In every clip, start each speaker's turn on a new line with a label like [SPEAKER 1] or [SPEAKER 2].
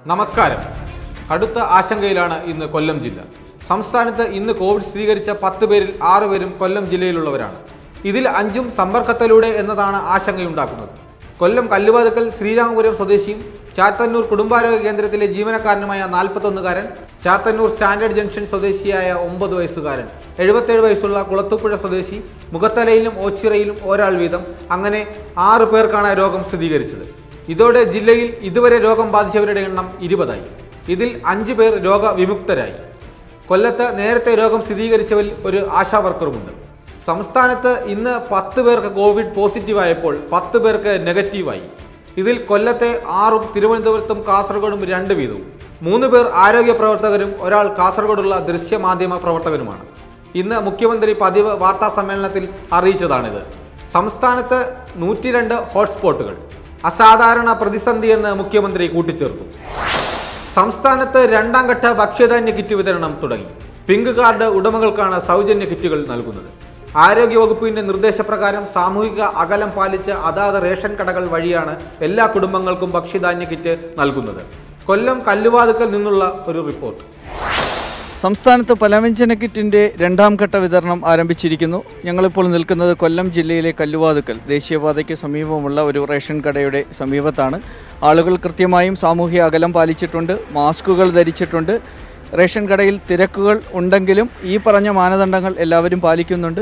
[SPEAKER 1] നമസ്കാരം കടുത്ത ആശങ്കയിലാണ് ഇന്ന് കൊല്ലം ജില്ല സംസ്ഥാനത്ത് ഇന്ന് കോവിഡ് സ്ഥിരീകരിച്ച പത്ത് പേരിൽ ആറ് പേരും കൊല്ലം ജില്ലയിലുള്ളവരാണ് ഇതിൽ അഞ്ചും സമ്പർക്കത്തിലൂടെ എന്നതാണ് ആശങ്കയുണ്ടാക്കുന്നത് കൊല്ലം കല്ലുവാതുക്കൽ ശ്രീരാമപുരം സ്വദേശിയും ചാത്തന്നൂർ കുടുംബാരോഗ്യ കേന്ദ്രത്തിലെ ജീവനക്കാരനുമായ നാൽപ്പത്തൊന്നുകാരൻ ചാത്തന്നൂർ സ്റ്റാൻഡേർഡ് ജംഗ്ഷൻ സ്വദേശിയായ ഒമ്പത് വയസ്സുകാരൻ എഴുപത്തേഴ് വയസ്സുള്ള കുളത്തുപുഴ സ്വദേശി മുഖത്തലയിലും ഓച്ചിറയിലും ഒരാൾ വീതം അങ്ങനെ ആറ് പേർക്കാണ് രോഗം സ്ഥിരീകരിച്ചത് ഇതോടെ ജില്ലയിൽ ഇതുവരെ രോഗം ബാധിച്ചവരുടെ എണ്ണം ഇരുപതായി ഇതിൽ അഞ്ചു പേർ രോഗവിമുക്തരായി കൊല്ലത്ത് നേരത്തെ രോഗം സ്ഥിരീകരിച്ചവരിൽ ഒരു ആശാ വർക്കറുമുണ്ട് സംസ്ഥാനത്ത് ഇന്ന് പത്ത് പേർക്ക് കോവിഡ് പോസിറ്റീവായപ്പോൾ പത്ത് പേർക്ക് നെഗറ്റീവായി ഇതിൽ കൊല്ലത്തെ ആറും തിരുവനന്തപുരത്തും കാസർഗോഡും രണ്ട് വീതവും മൂന്ന് പേർ ആരോഗ്യ പ്രവർത്തകരും ഒരാൾ കാസർഗോഡുള്ള ദൃശ്യമാധ്യമ പ്രവർത്തകനുമാണ് ഇന്ന് മുഖ്യമന്ത്രി പതിവ് വാർത്താ സമ്മേളനത്തിൽ അറിയിച്ചതാണിത് സംസ്ഥാനത്ത് നൂറ്റിരണ്ട് ഹോട്ട്സ്പോട്ടുകൾ അസാധാരണ പ്രതിസന്ധിയെന്ന് മുഖ്യമന്ത്രി കൂട്ടിച്ചേർത്തു സംസ്ഥാനത്ത് രണ്ടാം ഘട്ട ഭക്ഷ്യധാന്യ കിറ്റ് വിതരണം തുടങ്ങി പിങ്ക് കാർഡ് ഉടമകൾക്കാണ് സൗജന്യ കിറ്റുകൾ നൽകുന്നത് ആരോഗ്യവകുപ്പിന്റെ നിർദ്ദേശപ്രകാരം സാമൂഹിക അകലം പാലിച്ച് അതാത് റേഷൻ കടകൾ വഴിയാണ് എല്ലാ കുടുംബങ്ങൾക്കും ഭക്ഷ്യധാന്യ കിറ്റ് നൽകുന്നത് കൊല്ലം കല്ലുവാതുക്കൽ നിന്നുള്ള ഒരു റിപ്പോർട്ട്
[SPEAKER 2] സംസ്ഥാനത്ത് പലവ്യഞ്ജന കിറ്റിന്റെ രണ്ടാം ഘട്ട വിതരണം ആരംഭിച്ചിരിക്കുന്നു ഞങ്ങളിപ്പോൾ നിൽക്കുന്നത് കൊല്ലം ജില്ലയിലെ കല്ലുവാതുക്കൽ ദേശീയപാതയ്ക്ക് സമീപമുള്ള ഒരു റേഷൻ കടയുടെ സമീപത്താണ് ആളുകൾ കൃത്യമായും സാമൂഹ്യ അകലം പാലിച്ചിട്ടുണ്ട് മാസ്കുകൾ ധരിച്ചിട്ടുണ്ട് റേഷൻ കടയിൽ തിരക്കുകൾ ഉണ്ടെങ്കിലും ഈ പറഞ്ഞ മാനദണ്ഡങ്ങൾ എല്ലാവരും പാലിക്കുന്നുണ്ട്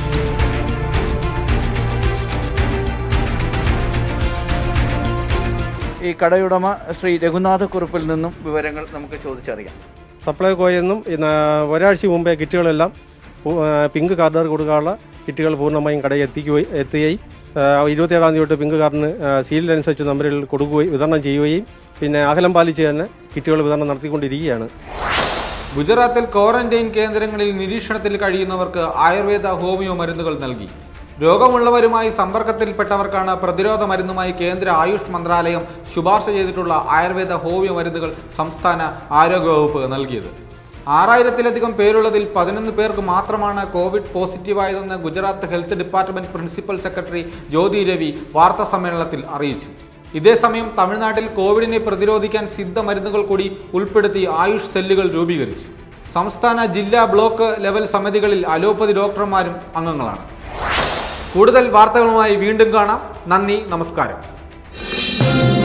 [SPEAKER 2] ഈ കടയുടമ ശ്രീ രഘുനാഥക്കുറുപ്പിൽ നിന്നും വിവരങ്ങൾ നമുക്ക് ചോദിച്ചറിയാം
[SPEAKER 3] സപ്ലൈകോയിൽ നിന്നും ഇന്ന് ഒരാഴ്ച മുമ്പേ കിറ്റുകളെല്ലാം പു- ആ, പിങ്ക് കാർഡുകാർ കൊടുക്കാനുള്ള കിറ്റുകൾ പൂർണ്ണമായും കടയിൽ എത്തിക്കുകയും എത്തുകയും ആ, ഇരുപത്തിയേഴാം തീയതി തൊട്ട് പിങ്ക് കാർഡിന് ആ, സീലിനനുസരിച്ച് നമ്പറിൽ കൊടുക്കുകയും വിതരണം ചെയ്യുകയും പിന്നെ അകലം പാലിച്ച് തന്നെ കിറ്റുകൾ വിതരണം നടത്തിക്കൊണ്ടിരിക്കുകയാണ്
[SPEAKER 1] ഗുജറാത്തിൽ ക്വാറന്റൈൻ കേന്ദ്രങ്ങളിൽ നിരീക്ഷണത്തിൽ കഴിയുന്നവർക്ക് ആയുർവേദ ഹോമിയോ മരുന്നുകൾ നൽകി രോഗമുള്ളവരുമായി സമ്പർക്കത്തിൽപ്പെട്ടവർക്കാണ് പ്രതിരോധ മരുന്നുമായി കേന്ദ്ര ആയുഷ് മന്ത്രാലയം ശുപാർശ ചെയ്തിട്ടുള്ള ആയുർവേദ ഹോമിയോ മരുന്നുകൾ സംസ്ഥാന ആരോഗ്യവകുപ്പ് നൽകിയത് ആറായിരത്തിലധികം പേരുള്ളതിൽ പതിനൊന്ന് പേർക്ക് മാത്രമാണ് കോവിഡ് പോസിറ്റീവായതെന്ന് Gujarat health department principal secretary Jyothi Ravi വാർത്താ സമ്മേളനത്തിൽ അറിയിച്ചു ഇതേസമയം തമിഴ്നാട്ടിൽ കോവിഡിനെ പ്രതിരോധിക്കാൻ സിദ്ധ മരുന്നുകൾ കൂടി ഉൾപ്പെടുത്തി ആയുഷ് സെല്ലുകൾ രൂപീകരിച്ചു സംസ്ഥാന ജില്ലാ ബ്ലോക്ക് ലെവൽ സമിതികളിൽ അലോപ്പതി ഡോക്ടർമാരും അംഗങ്ങളാണ് കൂടുതൽ വാർത്തകളുമായി വീണ്ടും കാണാം നന്ദി നമസ്കാരം